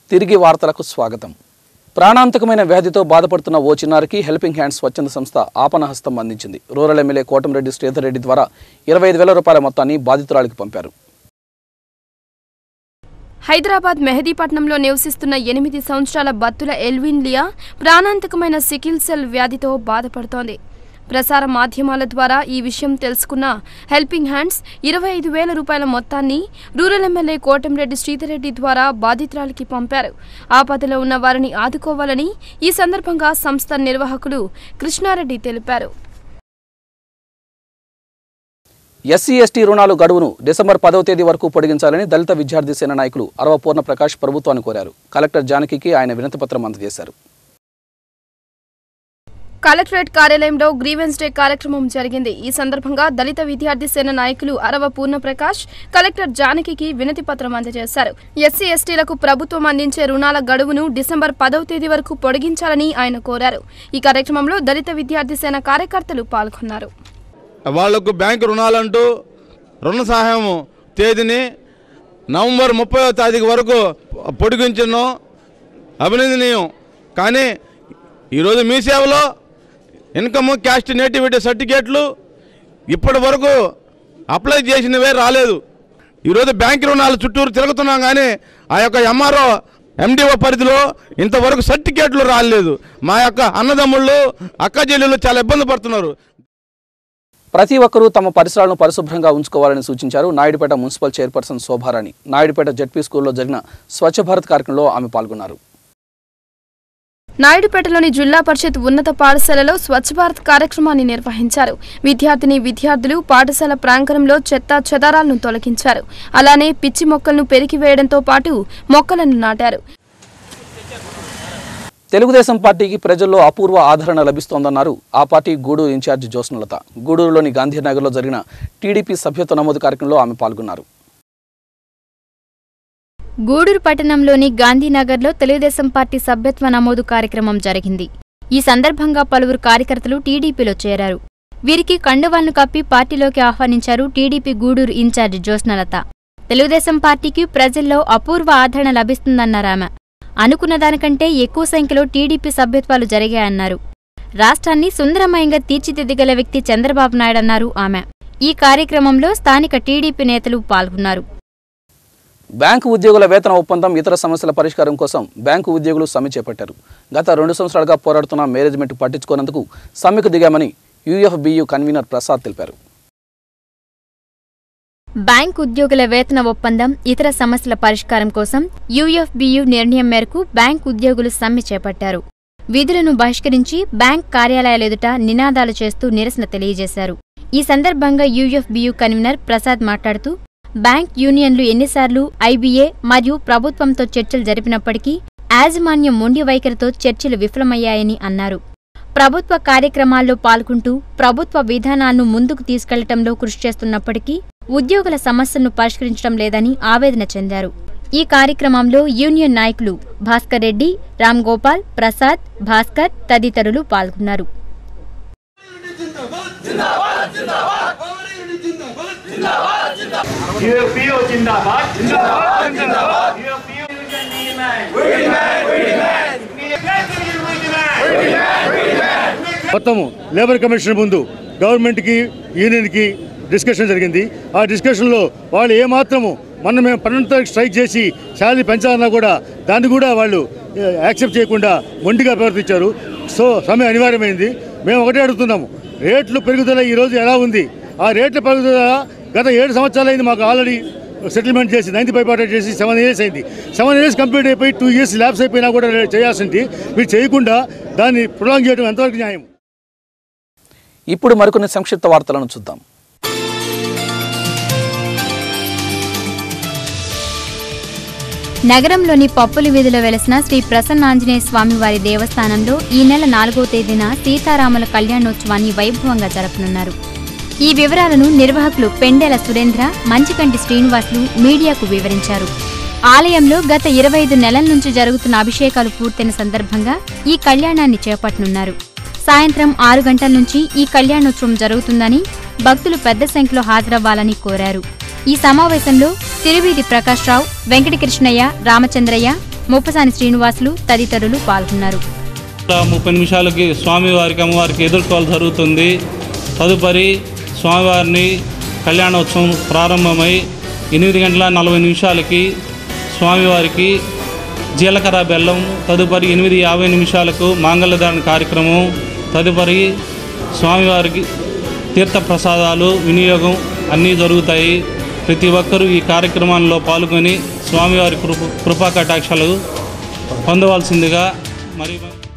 తిరిగి వార్తలకు స్వాగతం ప్రాణాంతకమైన వ్యాధితో బాధపడుతున్న ఓ చిన్నారికి హెల్పింగ్ హ్యాండ్స్ స్వచ్ఛంద సంస్థ ఆపనహస్తం అందించింది రూరల్ ఎమ్మెల్యే కోటంరెడ్డి శ్రీధర్ రెడ్డి ద్వారా ఇరవై ఐదు వేల రూపాయల మొత్తాన్ని బాధితురాలికి పంపారు హైదరాబాద్ మెహదీపట్నంలో నివసిస్తున్న ఎనిమిది సంవత్సరాల బత్తుల ఎల్విన్ లియా ప్రాణాంతకమైన సికిల్ సెల్ వ్యాధితో బాధపడుతోంది ప్రసార మాధ్యమాల ద్వారా ఈ విషయం తెలుసుకున్న హెల్పింగ్ హ్యాండ్స్ ఇరవై ఐదు వేల రూపాయల మొత్తాన్ని రూరల్ ఎమ్మెల్యే కోటంరెడ్డి శ్రీధర్రెడ్డి ద్వారా బాధితురాలికి పంపారు ఆపదలో ఉన్న వారిని ఆదుకోవాలని ఈ సందర్భంగా సంస్థ నిర్వాహకులు కృష్ణారెడ్డి తెలిపారు ఎస్సీ ఎస్టీ రుణాలు గడువును డిసెంబర్ పదవ తేదీ వరకు పొడిగించాలని దళిత విద్యార్థి సేన నాయకులు అరవ పూర్ణ ప్రకాష్ ప్రభుత్వాన్ని కోరారు కలెక్టర్ జానకికి ఆయన వినతిపత్రం అందజేశారు కలెక్టరేట్ కార్యాలయంలో గ్రీవెన్స్ డే కార్యక్రమం జరిగింది ఈ సందర్భంగా దళిత విద్యార్థి సేన నాయకులు అరవ పూర్ణప్రకాష్ కలెక్టర్ జానకికి వినతి పత్రం అందజేశారు ఎస్సీ ఎస్టీలకు ప్రభుత్వం అందించే రుణాల గడువును డిసెంబర్ పదవ తేదీ వరకు పొడిగించాలని ఆయన కోరారు ఈ కార్యక్రమంలో దళిత విద్యార్థి సేన కార్యకర్తలు పాల్గొన్నారు వాళ్లకు బ్యాంకు రుణాలంటూ రుణ సహాయం తేదీని నవంబర్ ముప్పై తారీఖు వరకు పొడిగించడం అభినందనీయం కానీ ఈరోజు మీ సేవలో ఇన్కమ్ క్యాస్ట్ నేటివిటీ సర్టిఫికేట్లు ఇప్పటి వరకు అప్లై చేసినవే రాలేదు ఈరోజు బ్యాంక్ రుణాలు చుట్టూరు తిరుగుతున్నాం కానీ ఆ యొక్క ఎంఆర్ఓ ఎండిఓ పరిధిలో ఇంతవరకు సర్టిఫికేట్లు రాలేదు మా యొక్క అన్నదమ్ముళ్ళు అక్క చెల్లెళ్ళు చాలా ఇబ్బంది పడుతున్నారు ప్రతి ఒక్కరూ తమ పరిసరాలను పరిశుభ్రంగా ఉంచుకోవాలని సూచించారు Naidupeta municipal chairperson Shobharani Naidupeta ZP స్కూల్లో జరిగిన స్వచ్ఛ భారత్ కార్యక్రమంలో ఆమె పాల్గొన్నారు నాయుడుపేటలోని జిల్లా పరిషత్ ఉన్నత పాఠశాలలో స్వచ్ఛ భారత్ కార్యక్రమాన్ని నిర్వహించారు విద్యార్థిని విద్యార్థులు పాఠశాల ప్రాంగణంలో చెత్త చెదారాలను తొలగించారు అలానే పిచ్చి మొక్కలను పెరికివేయడంతో పాటు మొక్కలను నాటారు తెలుగుదేశం పార్టీకి ప్రజల్లో అపూర్వ ఆదరణ లభిస్తోందన్నారు ఆ పార్టీ గూడూరు ఇన్ఛార్జ్ జ్యోత్స్నలత గూడూరులోని గాంధీనగర్లో జరిగిన టీడీపీ సభ్యత్వ నమోదు కార్యక్రమంలో ఆమె పాల్గొన్నారు గూడూరు పట్టణంలోని గాంధీనగర్లో తెలుగుదేశం పార్టీ సభ్యత్వ నమోదు కార్యక్రమం జరిగింది ఈ సందర్భంగా పలువురు కార్యకర్తలు టీడీపీలో చేరారు వీరికి కండువాలను కప్పి పార్టీలోకి ఆహ్వానించారు టీడీపీ గూడూరు ఇన్ఛార్జ్ జ్యోత్స్నలత తెలుగుదేశం పార్టీకి ప్రజల్లో అపూర్వ ఆదరణ లభిస్తుందన్నారామె అనుకున్న దానికంటే ఎక్కువ సంఖ్యలో టీడీపీ సభ్యత్వాలు జరిగాయన్నారు రాష్ట్రాన్ని సుందరమయంగా తీర్చిదిద్దగల వ్యక్తి చంద్రబాబు నాయుడన్నారు ఆమె ఈ కార్యక్రమంలో స్థానిక టీడీపీ నేతలు పాల్గొన్నారు బ్యాంకు ఉద్యోగుల వేతన ఒప్పందం ఇతర సమస్యల పరిష్కారం కోసం బ్యాంకు ఉద్యోగులు సమ్మె చేపట్టారు గత రెండు సంవత్సరాలుగా పోరాడుతున్న మేనేజ్మెంట్ పట్టించుకోనందుకు సమ్మెకు దిగామని యూఎఫ్బియు కన్వీనర్ ప్రసాద్ తెలిపారు బ్యాంక్ ఉద్యోగుల వేతన ఒప్పందం ఇతర సమస్యల పరిష్కారం కోసం యూఎఫ్బియు నిర్ణయం మేరకు బ్యాంక్ ఉద్యోగులు సమ్మె చేపట్టారు విధులను బహిష్కరించి బ్యాంక్ కార్యాలయాల ఎదుట నినాదాలు చేస్తూ నిరసన తెలియజేశారు ఈ సందర్భంగా యూఎఫ్బియు కన్వీనర్ ప్రసాద్ మాట్లాడుతూ బ్యాంక్ యూనియన్లు ఎన్నిసార్లు ఐబీఏ మరియు ప్రభుత్వంతో చర్చలు జరిపినప్పటికీ యాజమాన్యం మొండి వైఖరితో చర్చలు విఫలమయ్యాయని అన్నారు ప్రభుత్వ కార్యక్రమాల్లో పాల్గొంటూ ప్రభుత్వ విధానాలను ముందుకు తీసుకెళ్లటంలో కృషి చేస్తున్నప్పటికీ ఉద్యోగుల సమస్యలను పరిష్కరించడం లేదని ఆవేదన చెందారు ఈ కార్యక్రమంలో యూనియన్ నాయకులు భాస్కర్ రెడ్డి రామ్ గోపాల్ ప్రసాద్ భాస్కర్ తదితరులు పాల్గొన్నారు యూఎఫ్పిఓ జిందాబాద్ జిందాబాద్ జిందాబాద్ యూఎఫ్పిఓ మొత్తము లేబర్ కమిషన్ ముందు గవర్నమెంట్కి యూనియన్కి డిస్కషన్ జరిగింది ఆ డిస్కషన్లో వాళ్ళు ఏమాత్రము మొన్న మేము పన్నెండు తారీఖు స్ట్రైక్ చేసి శాలరీ పెంచాలన్నా కూడా దాన్ని కూడా వాళ్ళు యాక్సెప్ట్ చేయకుండా మొండిగా ప్రవర్తించారు సో సమ్మె అనివార్యమైంది మేము ఒకటే అడుగుతున్నాము రేట్లు పెరుగుదల ఈరోజు ఎలా ఉంది ఆ రేట్ల పెరుగుదల గత ఏడు సంవత్సరాలైంది మాకు ఆల్రెడీ సెటిల్మెంట్ చేసి నైన్త్ ఫైవ్ పర్సెంట్ చేసి సెవెన్ ఇయర్స్ అయింది సెవెన్ ఇయర్స్ కంప్లీట్ అయిపోయి టూ ఇయర్స్ ల్యాబ్స్ అయిపోయినా కూడా చేయాల్సింది మీరు చేయకుండా దాన్ని ప్రొలాంగ్ చేయడం ఎంతవరకు న్యాయం ఇప్పుడు మరికొన్ని సంక్షిప్త వార్తలను చూద్దాం నగరంలోని పప్పుల వీధిలో వెలసిన శ్రీ ప్రసన్నాంజనేయ స్వామివారి దేవస్థానంలో ఈ నెల నాలుగో తేదీన సీతారాముల కళ్యాణోత్సవాన్ని వైభవంగా జరపనున్నారు ఈ వివరాలను నిర్వాహకులు పెండెల సురేంద్ర మంచికంటి శ్రీనివాసులు మీడియాకు వివరించారు ఆలయంలో గత ఇరవై ఐదు నెలల నుంచి జరుగుతున్న అభిషేకాలు పూర్తయిన సందర్భంగా ఈ కళ్యాణాన్ని చేపట్టనున్నారు సాయంత్రం ఆరు గంటల నుంచి ఈ కళ్యాణోత్సవం జరుగుతుందని భక్తులు పెద్ద సంఖ్యలో హాజరవ్వాలని కోరారు ఈ సమావేశంలో తిరువీధి ప్రకాష్ రావు వెంకటకృష్ణయ్య రామచంద్రయ్య ముప్పసాని శ్రీనివాసులు తదితరులు పాల్గొన్నారు ముప్పై నిమిషాలకి స్వామివారికి అమ్మవారికి ఎదుర్కోవాలి జరుగుతుంది తదుపరి స్వామివారిని కళ్యాణోత్సవం ప్రారంభమై ఎనిమిది గంటల నలభై నిమిషాలకి స్వామివారికి జీలకర్ర బెల్లం తదుపరి ఎనిమిది యాభై నిమిషాలకు మాంగళ్యదాన కార్యక్రమం తదుపరి స్వామివారికి తీర్థ ప్రసాదాలు వినియోగం అన్నీ జరుగుతాయి ప్రతి ఒక్కరూ ఈ కార్యక్రమాల్లో పాల్గొని స్వామివారి కృప కృపా కటాక్షాలు పొందవలసిందిగా మరి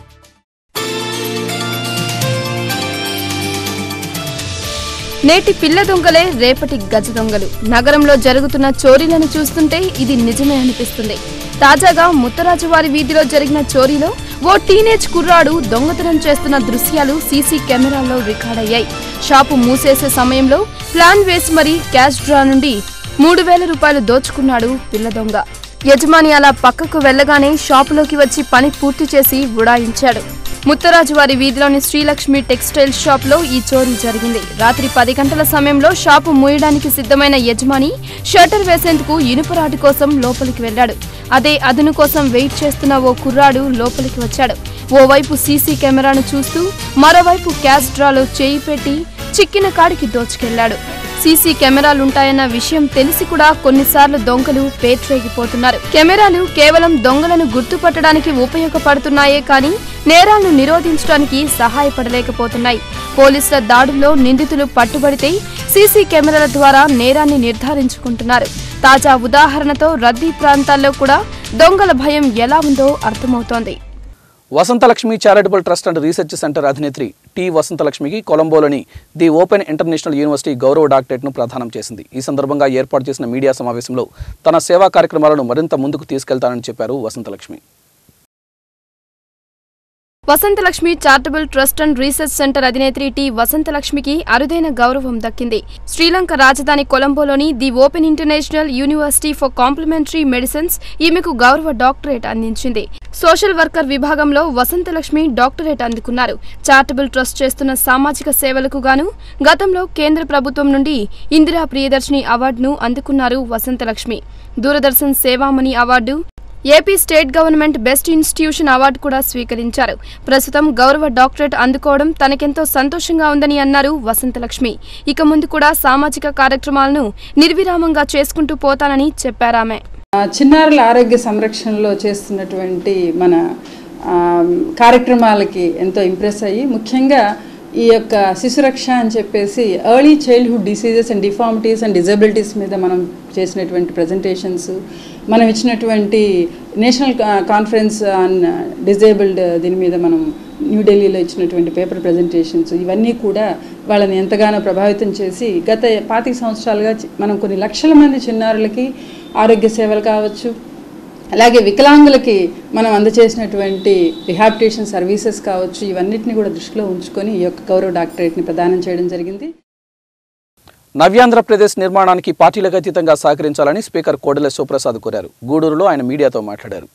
నేటి పిల్ల దొంగలే రేపటి గజ దొంగలు నగరంలో జరుగుతున్న చోరీలను చూస్తుంటే ఇది నిజమే అనిపిస్తుంది తాజాగా ముత్తరాజు వారి వీధిలో జరిగిన చోరీలో ఓ టీనేజ్ కుర్రాడు దొంగతనం చేస్తున్న దృశ్యాలు సీసీ కెమెరాల్లో రికార్డయ్యాయి షాపు మూసేసే సమయంలో ప్లాన్ వేసి మరీ క్యాష్ డ్రా నుండి మూడు వేల రూపాయలు దోచుకున్నాడు పిల్ల దొంగ యజమాని అలా పక్కకు వెళ్ళగానే షాపులోకి వచ్చి పని పూర్తి చేసి ఉడాయించాడు ముత్తరాజు వారి వీధిలోని శ్రీలక్ష్మి టెక్స్టైల్ షాప్ లో ఈ చోరీ జరిగింది రాత్రి పది గంటల సమయంలో షాపు మూయడానికి సిద్ధమైన యజమాని షట్టర్ వేసేందుకు ఇనుపరాటి కోసం లోపలికి వెళ్ళాడు అదే అదును కోసం వెయిట్ చేస్తున్న ఓ కుర్రాడు లోపలికి వచ్చాడు ఓవైపు సీసీ కెమెరాను చూస్తూ మరోవైపు క్యాష్ డ్రాలో చేయి పెట్టి చిక్కిన కాడికి దోచుకెళ్లాడు సీసీ కెమెరాలుంటాయన్న విషయం తెలిసి కూడా కొన్నిసార్లు దొంగలు పేట్రేగిపోతున్నారు కెమెరాలు కేవలం దొంగలను గుర్తుపట్టడానికి ఉపయోగపడుతున్నాయే కానీ నేరాలను నిరోధించడానికి సహాయపడలేకపోతున్నాయి పోలీసుల దాడుల్లో నిందితులు పట్టుబడితే సీసీ కెమెరాల ద్వారా నేరాన్ని నిర్ధారించుకుంటున్నారు తాజా ఉదాహరణతో రద్దీ ప్రాంతాల్లో కూడా దొంగల భయం ఎలా ఉందో అర్థమవుతోంది Vasanthalakshmi charitable trust and research centre అధినేత్రి టి వసంతలక్ష్మికి కొలంబోలోని ది ఓపెన్ ఇంటర్నేషనల్ యూనివర్సిటీ గౌరవ డాక్టరేట్ను ప్రదానం చేసింది ఈ సందర్భంగా ఏర్పాటు చేసిన మీడియా సమావేశంలో తన సేవా కార్యక్రమాలను మరింత ముందుకు తీసుకెళ్తానని చెప్పారు Vasanthalakshmi Vasanthalakshmi charitable trust and research centre అధినేత్రి టి వసంతలక్ష్మికి అరుదైన గౌరవం దక్కింది శ్రీలంక రాజధాని కొలంబోలోని the open international university for complementary medicines ఈమెకు గౌరవ డాక్టరేట్ అందించింది సోషల్ వర్కర్ విభాగంలో వసంతలక్ష్మి డాక్టరేట్ అందుకున్నారు చారిటబుల్ ట్రస్ట్ చేస్తున్న సామాజిక సేవలకు గాను గతంలో కేంద్ర ప్రభుత్వం నుండి ఇందిరా ప్రియదర్శిని అవార్డును అందుకున్నారు Vasanthalakshmi Doordarshan Sevamani award AP state government best institution award కూడా స్వీకరించారు ప్రస్తుతం గౌరవ డాక్టరేట్ అందుకోవడం తనకెంతో సంతోషంగా ఉందని అన్నారు వసంతలక్ష్మి ఇక ముందు కూడా సామాజిక కార్యక్రమాలను నిర్విరామంగా చేసుకుంటూ పోతానని చెప్పారామె ఆ, చిన్నారుల ఆరోగ్య సంరక్షణలో చేస్తున్నటువంటి మన ఆ, కార్యక్రమాలకి ఎంతో ఇంప్రెస్ అయ్యి ముఖ్యంగా ఈ యొక్క శిశురక్ష అని చెప్పేసి early childhood diseases and deformities and disabilities మీద మనం చేసినటువంటి ప్రజెంటేషన్స్ మనం ఇచ్చినటువంటి నేషనల్ కాన్ఫరెన్స్ ఆన్ డిజేబుల్డ్ దీని మీద మనం న్యూఢిల్లీలో ఇచ్చినటువంటి పేపర్ ప్రజెంటేషన్స్ ఇవన్నీ కూడా వాళ్ళని ఎంతగానో ప్రభావితం చేసి గత పాతిక సంవత్సరాలుగా చి- మనం కొన్ని లక్షల మంది చిన్నారులకి ఆరోగ్య సేవలు కావచ్చు అలాగే వికలాంగులకి మనం అందచేసినటువంటి రిహాబిటేషన్ సర్వీసెస్ కావచ్చు ఇవన్నిటిని కూడా దృష్టిలో ఉంచుకొని ఈ యొక్క గౌరవ డాక్టరేట్ని ప్రదానం చేయడం జరిగింది నవ్యాంధ్రప్రదేశ్ నిర్మాణానికి పార్టీలకు అతీతంగా సహకరించాలని స్పీకర్ కోడెల శివప్రసాద్ కోరారు గూడూరులో ఆయన మీడియాతో మాట్లాడారు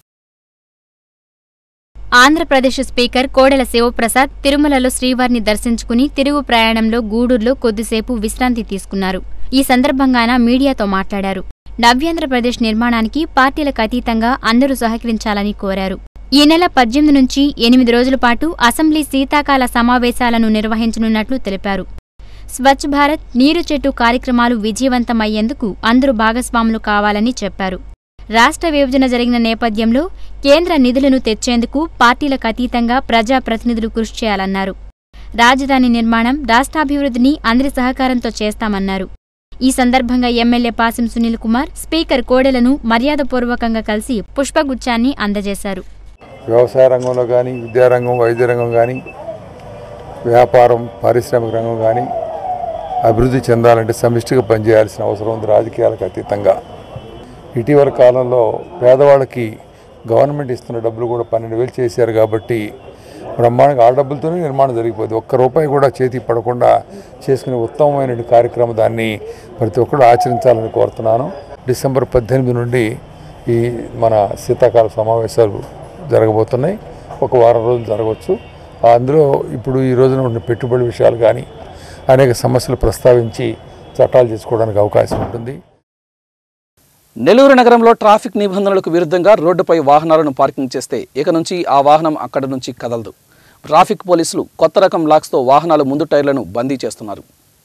ఆంధ్రప్రదేశ్ స్పీకర్ కోడెల శివప్రసాద్ తిరుమలలో శ్రీవారిని దర్శించుకుని తిరుగు ప్రయాణంలో గూడూరులో కొద్దిసేపు విశ్రాంతి తీసుకున్నారు ఈ సందర్భంగాన మీడియాతో మాట్లాడారు నవ్యాంధ్రప్రదేశ్ నిర్మాణానికి పార్టీలకు అతీతంగా అందరూ సహకరించాలని కోరారు ఈ నెల పద్దెనిమిది నుంచి ఎనిమిది రోజుల పాటు అసెంబ్లీ శీతాకాల సమావేశాలను నిర్వహించనున్నట్లు తెలిపారు స్వచ్ఛ భారత్ నీరు చెట్టు కార్యక్రమాలు విజయవంతమయ్యేందుకు అందరూ భాగస్వాములు కావాలని చెప్పారు రాష్ట్ర విభజన జరిగిన నేపథ్యంలో కేంద్ర నిధులను తెచ్చేందుకు పార్టీలకు అతీతంగా ప్రజాప్రతినిధులు కృషి చేయాలన్నారు రాజధాని నిర్మాణం రాష్ట్రాభివృద్ధిని అందరి సహకారంతో చేస్తామన్నారు ఈ సందర్భంగా ఎమ్మెల్యే పాసిం సునీల్ కుమార్ స్పీకర్ కోడెలను మర్యాదపూర్వకంగా కలిసి పుష్పగుచ్చాన్ని అందజేశారు వ్యవసాయ రంగంలో కానీ విద్యారంగం వైద్య రంగం కానీ వ్యాపారం పారిశ్రామిక రంగం కానీ అభివృద్ధి చెందాలంటే సమిష్టిగా పనిచేయాల్సిన అవసరం ఉంది రాజకీయాలకు అతీతంగా ఇటీవల కాలంలో పేదవాళ్ళకి గవర్నమెంట్ ఇస్తున్న డబ్బులు కూడా పన్నెండు వేలు చేశారు కాబట్టి బ్రహ్మాండంగా ఆ డబ్బులతోనే నిర్మాణం జరిగిపోయింది ఒక్క రూపాయి కూడా చేతికి పడకుండా చేసుకునే ఉత్తమమైన కార్యక్రమం దాన్ని ప్రతి ఒక్కరు ఆచరించాలని కోరుతున్నాను డిసెంబర్ పద్దెనిమిది నుండి ఈ మన శీతాకాల సమావేశాలు జరగబోతున్నాయి ఒక వారం రోజులు జరగవచ్చు అందులో ఇప్పుడు ఈ రోజున ఉన్న పెట్టుబడి విషయాలు కానీ అనేక సమస్యలు ప్రస్తావించి చట్టాలు చేసుకోవడానికి అవకాశం ఉంటుంది నెల్లూరు నగరంలో ట్రాఫిక్ నిబంధనలకు విరుద్ధంగా రోడ్డుపై వాహనాలను పార్కింగ్ చేస్తే ఇక నుంచి ఆ వాహనం అక్కడి నుంచి కదలదు ట్రాఫిక్ పోలీసులు కొత్త రకం లాక్స్తో వాహనాల ముందు టైర్లను బందీ చేస్తున్నారు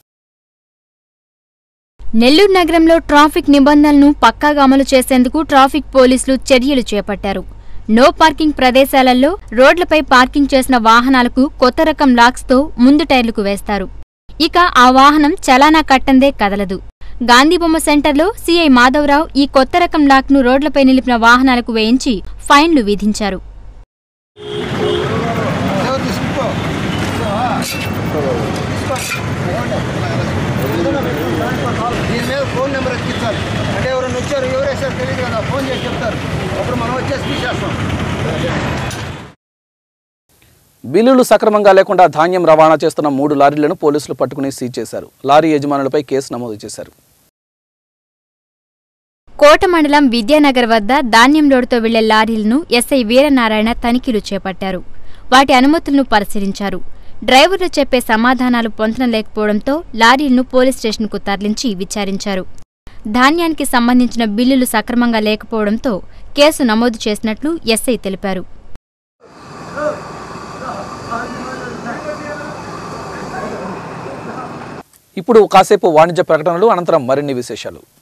నెల్లూరు నగరంలో ట్రాఫిక్ నిబంధనలను పక్కాగా అమలు చేసేందుకు ట్రాఫిక్ పోలీసులు చర్యలు చేపట్టారు నో పార్కింగ్ ప్రదేశాలలో రోడ్లపై పార్కింగ్ చేసిన వాహనాలకు కొత్త రకం లాక్స్తో ముందు టైర్లకు వేస్తారు ఇక ఆ వాహనం చలానా కట్టందే కదలదు గాంధీబొమ్మ సెంటర్లో సీఐ మాధవరావు ఈ కొత్త రకం లాక్ను రోడ్లపై నిలిపిన వాహనాలకు వేయించి ఫైన్లు విధించారు దీని మీద ఫోన్ నెంబర్ ఎక్కించాలి అంటే ఎవరైనా వచ్చారు ఎవరు వేసారు తెలియదు కదా ఫోన్ చేసి చెప్తారు అప్పుడు మనం వచ్చేసి తీసేస్తాం బిల్లులు సక్రమంగా లేకుండా ధాన్యం రవాణా చేస్తున్న మూడు లారీలను పోలీసులు పట్టుకుని సీజ్ చేశారు లారీ యజమానులపై కేసు నమోదు చేశారు కోట మండలం విద్యానగర్ వద్ద ధాన్యం లోడుతో వెళ్లే లారీలను ఎస్ఐ వీరనారాయణ తనిఖీలు చేపట్టారు వాటి అనుమతులను పరిశీలించారు డ్రైవర్లు చెప్పే సమాధానాలు పొంతన లేకపోవడంతో లారీలను పోలీస్ స్టేషన్కు తరలించి విచారించారు ధాన్యానికి సంబంధించిన బిల్లులు సక్రమంగా లేకపోవడంతో కేసు నమోదు చేసినట్లు ఎస్ఐ తెలిపారు ఇప్పుడు కాసేపు వాణిజ్య ప్రకటనలు అనంతరం మరిన్ని విశేషాలు